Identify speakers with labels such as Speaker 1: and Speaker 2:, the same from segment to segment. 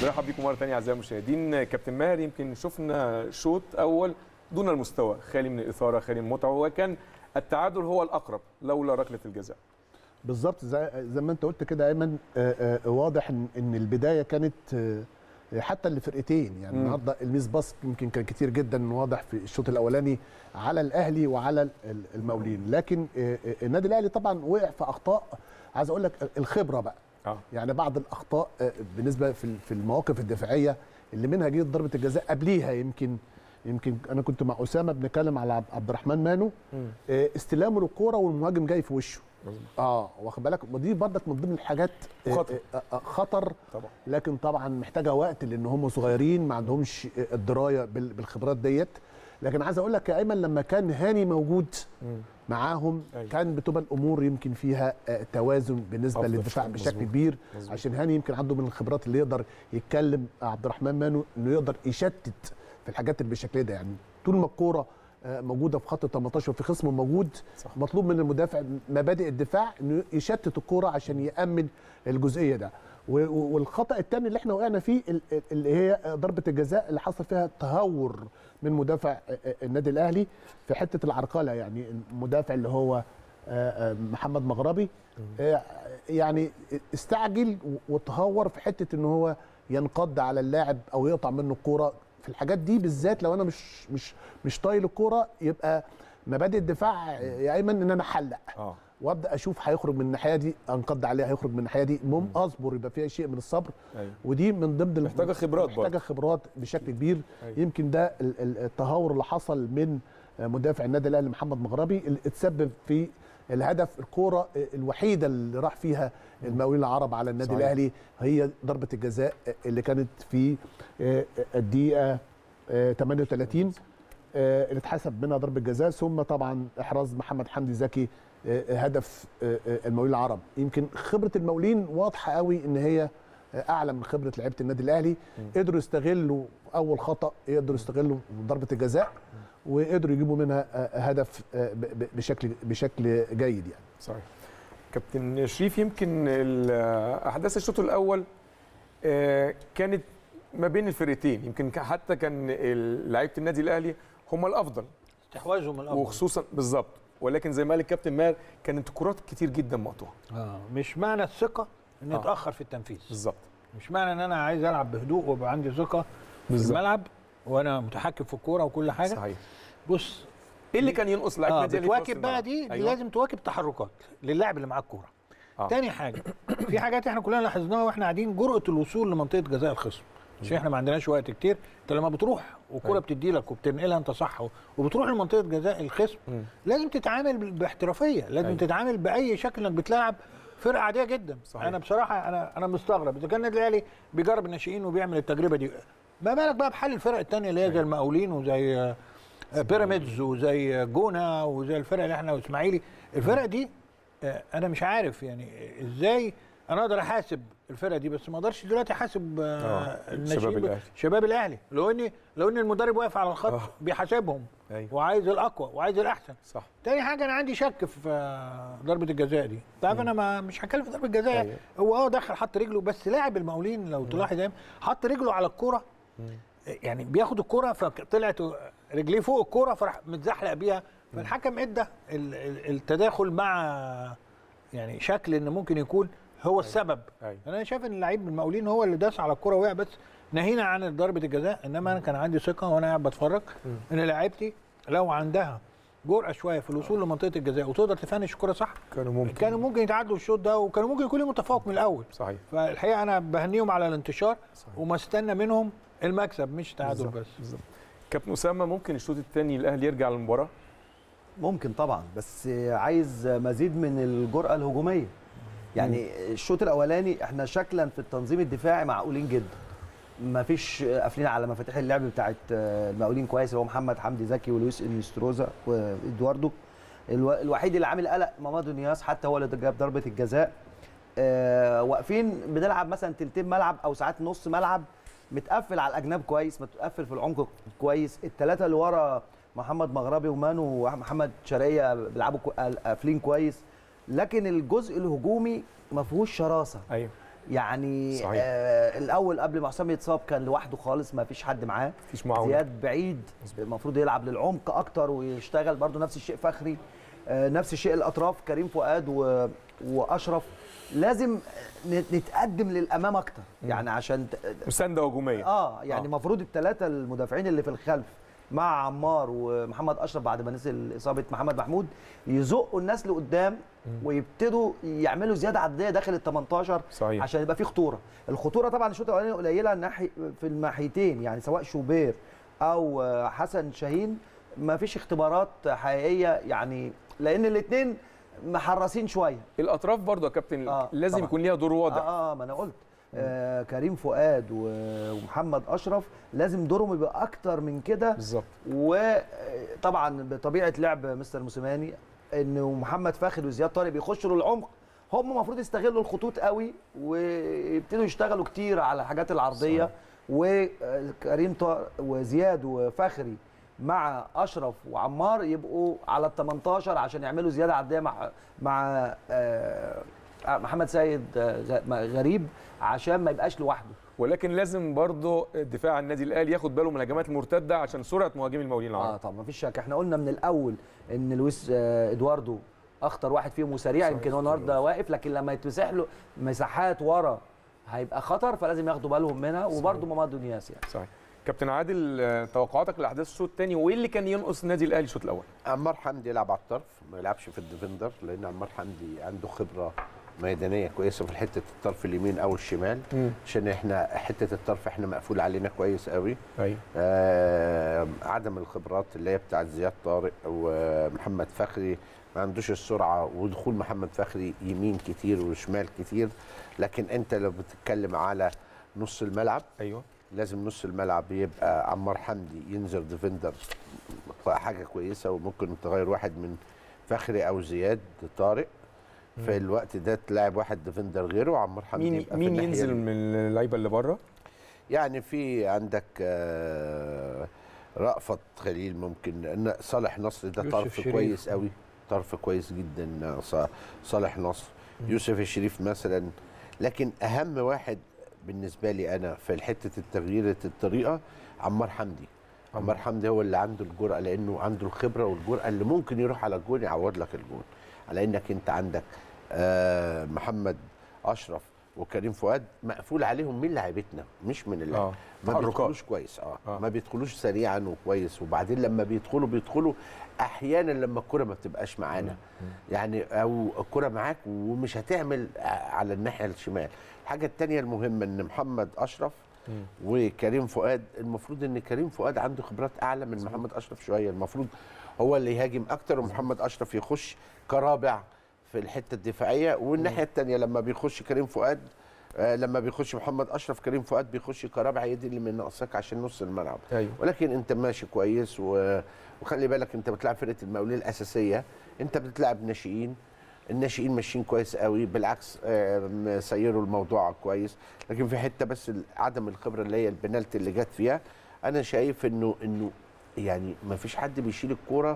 Speaker 1: بنرحب بيكم مره ثانيه اعزائي المشاهدين كابتن ماهر يمكن شفنا شوط اول دون المستوى خالي من الاثاره خالي من المتعه وكان التعادل هو الاقرب لولا ركله الجزاء
Speaker 2: بالظبط زي, زي ما انت قلت كده ايمن آه، آه، واضح ان ان البدايه كانت آه، حتى لفرقتين يعني
Speaker 1: مم.
Speaker 2: النهارده الميس باص يمكن كان كتير جدا واضح في الشوط الاولاني على الاهلي وعلى ال- ال- المقاولين لكن آه، آه، النادي الاهلي طبعا وقع في اخطاء عايز اقول لك الخبره بقى
Speaker 1: اه
Speaker 2: يعني بعض الاخطاء آه، بالنسبه في ال- في المواقف الدفاعيه اللي منها جه ضربه الجزاء قبليها يمكن يمكن انا كنت مع اسامه بنتكلم على عبد- عبد الرحمن مانو آه، استلامه للكوره والمهاجم جاي في وشه
Speaker 1: مظبوط.
Speaker 2: اه واخد بالك ودي برضك من ضمن الحاجات آه،
Speaker 1: خطر.
Speaker 2: آه، آه، خطر
Speaker 1: طبعا
Speaker 2: لكن طبعا محتاجه وقت لان هم صغيرين ما عندهمش الدرايه بال- بالخبرات ديت لكن عايز اقول لك يا ايمن لما كان هاني موجود
Speaker 1: مم.
Speaker 2: معاهم
Speaker 1: أيوة.
Speaker 2: كان بتبقى الامور يمكن فيها آه، توازن بالنسبه
Speaker 1: أفضل
Speaker 2: للدفاع
Speaker 1: شوية.
Speaker 2: بشكل
Speaker 1: مظبوط.
Speaker 2: كبير
Speaker 1: مظبوط.
Speaker 2: عشان هاني يمكن عنده من الخبرات اللي يقدر يتكلم عبد الرحمن مانو انه يقدر يشتت في الحاجات اللي بالشكل ده يعني طول ما الكوره آه، موجوده في خط ال 18 وفي خصم موجود
Speaker 1: صح.
Speaker 2: مطلوب من المدافع مبادئ الدفاع انه يشتت الكوره عشان يامن الجزئيه ده و- و- والخطا الثاني اللي احنا وقعنا فيه ال- ال- اللي هي ضربه الجزاء اللي حصل فيها تهور من مدافع آه، آه، النادي الاهلي في حته العرقله يعني المدافع اللي هو آه، آه، محمد مغربي آه، يعني استعجل وتهور في حته ان هو ينقض على اللاعب او يقطع منه الكوره في الحاجات دي بالذات لو انا مش مش مش طايل الكوره يبقى مبادئ الدفاع يا ايمن ان انا احلق
Speaker 1: اه
Speaker 2: وابدا اشوف هيخرج من الناحيه دي انقض عليه هيخرج من الناحيه دي المهم اصبر يبقى فيها شيء من الصبر
Speaker 1: ايوه
Speaker 2: ودي من ضمن
Speaker 1: محتاجة خبرات برضه.
Speaker 2: محتاجه خبرات بشكل كبير
Speaker 1: أيوة.
Speaker 2: يمكن ده ال- ال- التهور اللي حصل من مدافع النادي الاهلي محمد مغربي اللي اتسبب في الهدف الكوره الوحيده اللي راح فيها المقاولين العرب على النادي
Speaker 1: صحيح.
Speaker 2: الاهلي هي ضربه الجزاء اللي كانت في الدقيقه 38 آه، اللي اتحسب منها ضربه جزاء ثم طبعا احراز محمد حمدي زكي آه، هدف آه، آه، المقاولين العرب يمكن خبره المقاولين واضحه قوي ان هي آه، اعلى من خبره لعيبه النادي الاهلي قدروا يستغلوا اول خطا يقدروا يستغلوا ضربه الجزاء وقدروا يجيبوا منها آه، هدف آه، ب- ب- بشكل بشكل جيد يعني
Speaker 1: صحيح كابتن شريف يمكن ال- احداث الشوط الاول آه، كانت ما بين الفرقتين يمكن ك- حتى كان ال- لعيبه النادي الاهلي هم الافضل
Speaker 3: استحواذهم الافضل
Speaker 1: وخصوصا بالظبط ولكن زي ما قال الكابتن ماهر كانت الكرات كتير جدا مقطوعه
Speaker 3: آه. مش معنى الثقه ان
Speaker 1: آه.
Speaker 3: اتاخر في التنفيذ
Speaker 1: بالظبط
Speaker 3: مش معنى ان انا عايز العب بهدوء ويبقى عندي ثقه في
Speaker 1: بالظبط.
Speaker 3: الملعب وانا متحكم في الكوره وكل حاجه
Speaker 1: صحيح
Speaker 3: بص
Speaker 1: ايه اللي كان ينقص لعيبه
Speaker 3: اه
Speaker 1: النادي الأهلي في وسط
Speaker 3: بتواكب بقى
Speaker 1: الملعب؟
Speaker 3: دي, دي
Speaker 1: أيوة.
Speaker 3: لازم تواكب تحركات للاعب اللي معاه الكوره
Speaker 1: آه.
Speaker 3: تاني حاجه في حاجات احنا كلنا لاحظناها واحنا قاعدين جرأه الوصول لمنطقه جزاء الخصم عشان احنا ما عندناش وقت كتير انت لما بتروح والكوره
Speaker 1: أيوة.
Speaker 3: بتدي لك وبتنقلها انت صح وبتروح لمنطقه جزاء الخصم
Speaker 1: مم.
Speaker 3: لازم تتعامل باحترافيه لازم
Speaker 1: أيوة.
Speaker 3: تتعامل باي شكل انك بتلعب فرقه عاديه جدا
Speaker 1: صحيح.
Speaker 3: انا بصراحه انا انا مستغرب اذا كان النادي الاهلي بيجرب الناشئين وبيعمل التجربه دي ما بالك بقى بحل الفرق الثانيه اللي هي زي المقاولين وزي آه، بيراميدز وزي جونه وزي الفرق اللي احنا واسماعيلي الفرق دي آه، انا مش عارف يعني ازاي انا اقدر احاسب الفرقه دي بس ما اقدرش دلوقتي احاسب آه،
Speaker 1: آه،
Speaker 3: الناشئين
Speaker 1: شباب
Speaker 3: ب-
Speaker 1: الأهلي.
Speaker 3: شباب الاهلي لو اني لو ان المدرب واقف على الخط
Speaker 1: آه.
Speaker 3: بيحاسبهم
Speaker 1: أيوة.
Speaker 3: وعايز الاقوى وعايز الاحسن
Speaker 1: صح
Speaker 3: تاني حاجه انا عندي شك في آه، ضربه الجزاء دي انت عارف انا ما مش هتكلم في ضربه الجزاء
Speaker 1: أيوة.
Speaker 3: هو اه دخل حط رجله بس لاعب المقاولين لو تلاحظ دايما حط رجله على الكوره يعني بياخد الكوره فطلعت رجليه فوق الكوره فراح متزحلق بيها فالحكم ادى ال- ال- التداخل مع يعني شكل ان ممكن يكون هو السبب
Speaker 1: أيوة.
Speaker 3: انا شايف ان اللعيب من المقاولين هو اللي داس على الكوره وقع بس نهينا عن ضربه الجزاء انما انا كان عندي ثقه وانا قاعد بتفرج ان لعيبتي لو عندها جرأة شويه في الوصول لمنطقه الجزاء وتقدر تفنش الكوره صح
Speaker 1: كانوا ممكن
Speaker 3: كانوا ممكن يتعادلوا الشوط ده وكانوا ممكن يكون لهم متفوق من الاول
Speaker 1: صحيح
Speaker 3: فالحقيقه انا بهنيهم على الانتشار
Speaker 1: صحيح.
Speaker 3: وما استنى منهم المكسب مش تعادل
Speaker 1: بالظبط،
Speaker 3: بس
Speaker 1: بالظبط كابتن اسامه ممكن الشوط الثاني الاهلي يرجع للمباراه
Speaker 4: ممكن طبعا بس عايز مزيد من الجرأة الهجومية يعني الشوط الأولاني احنا شكلا في التنظيم الدفاعي معقولين جدا ما فيش قافلين على مفاتيح اللعب بتاعت المقاولين كويس اللي هو محمد حمدي زكي ولويس انستروزا وادواردو الو- الوحيد اللي عامل قلق مامادو نياس حتى هو اللي جاب ضربه الجزاء آه واقفين بنلعب مثلا تلتين ملعب او ساعات نص ملعب متقفل على الاجناب كويس متقفل في العمق كويس الثلاثه اللي ورا محمد مغربي ومانو ومحمد شرقيه بيلعبوا كو- قافلين كويس لكن الجزء الهجومي ما فيهوش شراسه
Speaker 1: ايوه
Speaker 4: يعني
Speaker 1: صحيح.
Speaker 4: آه الاول قبل ما حسام يتصاب كان لوحده خالص ما فيش حد معاه
Speaker 1: مفيش معاونه
Speaker 4: زياد بعيد المفروض يلعب للعمق اكتر ويشتغل برضو نفس الشيء فخري آه نفس الشيء الاطراف كريم فؤاد و... واشرف لازم ن- نتقدم للامام اكتر يعني عشان ت-
Speaker 1: مسانده هجوميه
Speaker 4: اه يعني
Speaker 1: آه.
Speaker 4: المفروض الثلاثه المدافعين اللي في الخلف مع عمار ومحمد اشرف بعد ما نزل اصابه محمد محمود يزقوا الناس لقدام ويبتدوا يعملوا زياده عدديه داخل ال 18
Speaker 1: صحيح.
Speaker 4: عشان يبقى في خطوره الخطوره طبعا الشوط الاولاني قليله ناحيه في الناحيتين يعني سواء شوبير او آه، حسن شاهين ما فيش اختبارات حقيقيه يعني لان الاثنين محرسين شويه
Speaker 1: الاطراف برضه يا كابتن
Speaker 4: آه،
Speaker 1: لازم
Speaker 4: طبعاً.
Speaker 1: يكون ليها دور واضح
Speaker 4: اه, آه ما انا قلت آه كريم فؤاد و- ومحمد اشرف لازم دورهم يبقى اكتر من كده
Speaker 1: بالظبط
Speaker 4: وطبعا بطبيعه لعب مستر موسيماني انه محمد فاخر وزياد طارق بيخشوا للعمق هم المفروض يستغلوا الخطوط قوي ويبتدوا يشتغلوا كتير على الحاجات العرضيه وكريم طارق وزياد وفخري مع اشرف وعمار يبقوا على ال 18 عشان يعملوا زياده عدديه مع مع آه، محمد سيد آه، غ- غريب عشان ما يبقاش لوحده
Speaker 1: ولكن لازم برضه دفاع النادي الاهلي ياخد باله من الهجمات المرتده عشان سرعه مهاجمي المقاولين
Speaker 4: اه
Speaker 1: العرب
Speaker 4: طبعا مفيش شك احنا قلنا من الاول ان لويس آه، ادواردو اخطر واحد فيهم وسريع
Speaker 1: صحيح.
Speaker 4: يمكن هو النهارده واقف لكن لما يتمسح له مساحات ورا هيبقى خطر فلازم ياخدوا بالهم منها وبرده مامادو نياس يعني
Speaker 1: صحيح كابتن عادل آه، توقعاتك لاحداث الشوط الثاني وايه اللي كان ينقص النادي الاهلي الشوط الاول
Speaker 5: عمار حمدي يلعب على الطرف ما يلعبش في الديفندر لان عمار حمدي عنده خبره ميدانيه كويسه في حته الطرف اليمين او الشمال عشان احنا حته الطرف احنا مقفول علينا كويس قوي
Speaker 1: ايوه
Speaker 5: آه عدم الخبرات اللي هي بتاعت زياد طارق ومحمد فخري ما عندوش السرعه ودخول محمد فخري يمين كتير وشمال كتير لكن انت لو بتتكلم على نص الملعب
Speaker 1: ايوه
Speaker 5: لازم نص الملعب يبقى عمار حمدي ينزل ديفندر حاجه كويسه وممكن تغير واحد من فخري او زياد طارق في الوقت ده تلاعب واحد ديفندر غيره وعمار حمدي
Speaker 1: مين
Speaker 5: يبقى في
Speaker 1: مين
Speaker 5: الناحية
Speaker 1: ينزل
Speaker 5: دي.
Speaker 1: من اللعيبه اللي بره
Speaker 5: يعني في عندك آه، رأفت خليل ممكن إن صالح نصر ده
Speaker 3: يوسف
Speaker 5: طرف
Speaker 3: شريف.
Speaker 5: كويس قوي طرف كويس جدا آه، ص- صالح نصر يوسف الشريف مثلا لكن اهم واحد بالنسبه لي انا في حته التغيير الطريقه عمار حمدي عمار حمدي هو اللي عنده الجرأه لانه عنده الخبره والجرأه اللي ممكن يروح على الجون يعوض لك الجون على انك انت عندك آه محمد اشرف وكريم فؤاد مقفول عليهم من لعيبتنا مش من اللعب
Speaker 1: اه
Speaker 5: ما
Speaker 1: تحركات.
Speaker 5: بيدخلوش كويس اه,
Speaker 1: آه.
Speaker 5: ما بيدخلوش سريعا وكويس وبعدين لما بيدخلوا بيدخلوا احيانا لما الكره ما بتبقاش معانا يعني او الكره معاك ومش هتعمل على الناحيه الشمال الحاجه الثانيه المهمه ان محمد اشرف وكريم فؤاد المفروض ان كريم فؤاد عنده خبرات اعلى من محمد اشرف شويه المفروض هو اللي يهاجم اكتر ومحمد اشرف يخش كرابع في الحته الدفاعيه والناحيه الثانيه لما بيخش كريم فؤاد آه، لما بيخش محمد اشرف كريم فؤاد بيخش كرابع يدي اللي من ناقصك عشان نص الملعب
Speaker 1: ايوه
Speaker 5: ولكن انت ماشي كويس و... وخلي بالك انت بتلعب فرقه المقاولين الاساسيه انت بتلعب ناشئين الناشئين ماشيين كويس قوي بالعكس آه، سيروا الموضوع كويس لكن في حته بس عدم الخبره اللي هي البنالتي اللي جت فيها انا شايف انه انه يعني ما فيش حد بيشيل الكوره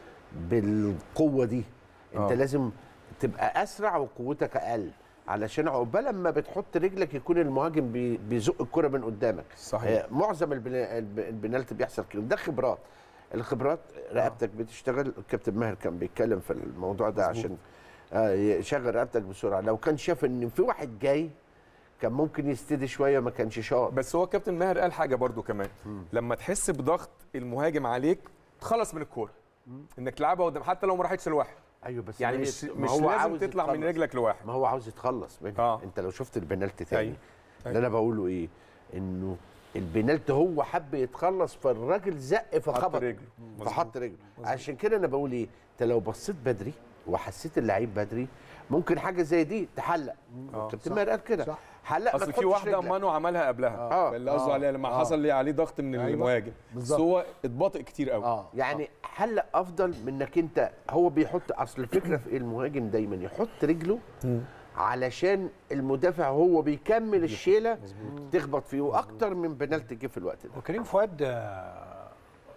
Speaker 5: بالقوه دي انت
Speaker 1: آه.
Speaker 5: لازم تبقى اسرع وقوتك اقل علشان عقبال لما بتحط رجلك يكون المهاجم بي- بيزق الكره من قدامك
Speaker 1: صحيح
Speaker 5: آه، معظم البنا- الب- البنالتي بيحصل كده ده خبرات الخبرات رقبتك بتشتغل الكابتن ماهر كان بيتكلم في الموضوع ده عشان آه، يشغل رقبتك بسرعه لو كان شاف ان في واحد جاي كان ممكن يستدي شويه ما كانش شاط
Speaker 1: بس هو كابتن ماهر قال حاجه برضو كمان لما تحس بضغط المهاجم عليك تخلص من الكوره انك تلعبها قدام حتى لو ما راحتش لواحد
Speaker 5: ايوه بس
Speaker 1: يعني
Speaker 5: هي-
Speaker 1: مش
Speaker 5: ما
Speaker 1: مش
Speaker 5: هو
Speaker 1: لازم
Speaker 5: عاوز
Speaker 1: تطلع من
Speaker 5: يتخلص.
Speaker 1: رجلك لواحد
Speaker 5: ما هو عاوز يتخلص منها
Speaker 1: آه.
Speaker 5: انت لو شفت البنالتي تاني
Speaker 1: أيوة.
Speaker 5: اللي انا بقوله ايه انه البنالتي هو حب يتخلص فالراجل زق فخبط
Speaker 1: رجله. مظبوط.
Speaker 5: فحط رجله عشان كده انا بقول ايه انت لو بصيت بدري وحسيت اللعيب بدري ممكن حاجه زي دي تحلق
Speaker 1: آه،
Speaker 5: كابتن ماهر قال كده
Speaker 2: صح.
Speaker 5: حلق ما
Speaker 1: اصل في
Speaker 5: تحطش
Speaker 1: واحده
Speaker 5: رجلك.
Speaker 1: مانو عملها قبلها
Speaker 5: آه.
Speaker 1: اللي قصده عليها لما حصل لي عليه ضغط من
Speaker 2: أيوة.
Speaker 1: المهاجم بس
Speaker 2: بالظبط.
Speaker 1: هو اتباطئ كتير قوي
Speaker 2: اه
Speaker 5: يعني حلق افضل من انك انت هو بيحط اصل الفكره في إيه؟ المهاجم دايما يحط رجله علشان المدافع هو بيكمل الشيله تخبط فيه واكتر من بنالتي جه في الوقت ده
Speaker 3: وكريم فؤاد آه،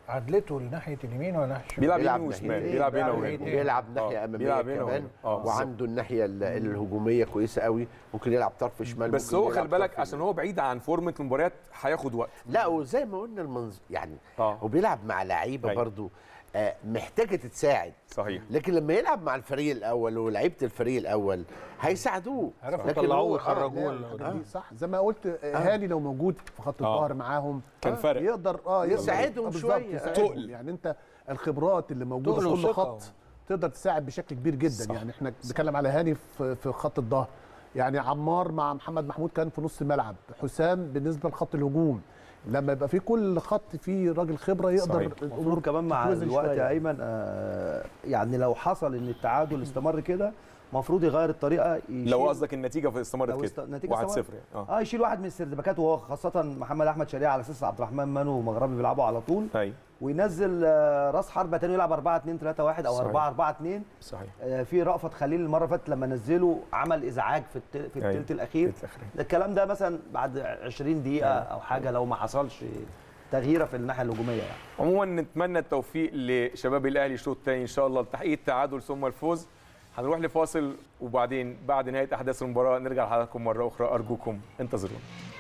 Speaker 3: عدلته لناحيه اليمين ولا ناحيه الشمال؟
Speaker 1: بيلعب
Speaker 5: بيلعب
Speaker 1: يمين وشمال
Speaker 5: ناحيتين.
Speaker 1: بيلعب هنا
Speaker 3: بيلعب
Speaker 1: وهنا
Speaker 3: ناحيتين.
Speaker 5: بيلعب
Speaker 1: آه،
Speaker 5: ناحيه اماميه
Speaker 1: بيلعب هنا
Speaker 5: كمان
Speaker 1: وهنا. آه،
Speaker 5: وعنده الناحيه ال- الهجوميه كويسه قوي ممكن يلعب طرف شمال
Speaker 1: بس
Speaker 5: ممكن
Speaker 1: هو
Speaker 5: يلعب
Speaker 1: خلي بالك
Speaker 5: طرف
Speaker 1: عشان
Speaker 5: يمين.
Speaker 1: هو بعيد عن فورمه المباريات هياخد وقت
Speaker 5: لا وزي ما قلنا المنظ... يعني
Speaker 1: اه
Speaker 5: هو بيلعب مع لعيبه
Speaker 1: أيوة.
Speaker 5: برضو آه، محتاجه تتساعد
Speaker 1: صحيح
Speaker 5: لكن لما يلعب مع الفريق الاول ولعيبه الفريق الاول هيساعدوه
Speaker 3: عرفوا
Speaker 5: لكن
Speaker 3: يطلعوه
Speaker 5: هو- آه،
Speaker 3: ويخرجوه
Speaker 2: لا،
Speaker 3: ال-
Speaker 2: دي صح زي ما قلت آه، هاني لو موجود في خط
Speaker 1: آه.
Speaker 2: الظهر معاهم
Speaker 1: كان
Speaker 2: آه،
Speaker 1: فرق.
Speaker 2: يقدر اه يقدر
Speaker 5: يساعدهم
Speaker 2: آه، بالظبط،
Speaker 5: شوية.
Speaker 2: يساعدهم.
Speaker 1: تقل.
Speaker 2: يعني انت الخبرات اللي موجوده
Speaker 3: تقل
Speaker 2: في كل
Speaker 3: وثقة.
Speaker 2: خط تقدر تساعد بشكل كبير جدا
Speaker 1: صح.
Speaker 2: يعني احنا بنتكلم على هاني في في خط الظهر يعني عمار مع محمد محمود كان في نص الملعب حسام بالنسبه لخط الهجوم لما يبقى في كل خط فيه راجل خبره يقدر
Speaker 1: صحيح.
Speaker 2: الامور
Speaker 4: كمان مع
Speaker 2: تتوزن
Speaker 4: الوقت
Speaker 2: شوية.
Speaker 4: يا ايمن آه يعني لو حصل ان التعادل استمر كده المفروض يغير الطريقه يشيل
Speaker 1: لو قصدك النتيجه في استمرت
Speaker 4: لو است-
Speaker 1: كده
Speaker 4: النتيجة
Speaker 1: 1
Speaker 4: استمرت.
Speaker 1: 0 يعني اه
Speaker 4: اه يشيل واحد من السردباكات وهو خاصه محمد احمد شريعه على اساس عبد الرحمن مانو ومغربي بيلعبوا على طول
Speaker 1: ايوه
Speaker 4: وينزل آه، راس حربه تاني يلعب 4 2 3 1 او
Speaker 1: صحيح.
Speaker 4: 4 4 2
Speaker 1: صحيح
Speaker 4: آه، في رأفت خليل المره اللي فاتت لما نزله عمل ازعاج في الت- في
Speaker 1: أيوة.
Speaker 4: الثلث الاخير
Speaker 1: الأخير.
Speaker 4: ده الكلام ده مثلا بعد 20 دقيقه او حاجه لو ما حصلش تغييره في الناحيه الهجوميه يعني
Speaker 1: عموما نتمنى التوفيق لشباب الاهلي الشوط الثاني ان شاء الله لتحقيق التعادل ثم الفوز هنروح لفاصل وبعدين بعد نهايه احداث المباراه نرجع لحضراتكم مره اخرى ارجوكم انتظرونا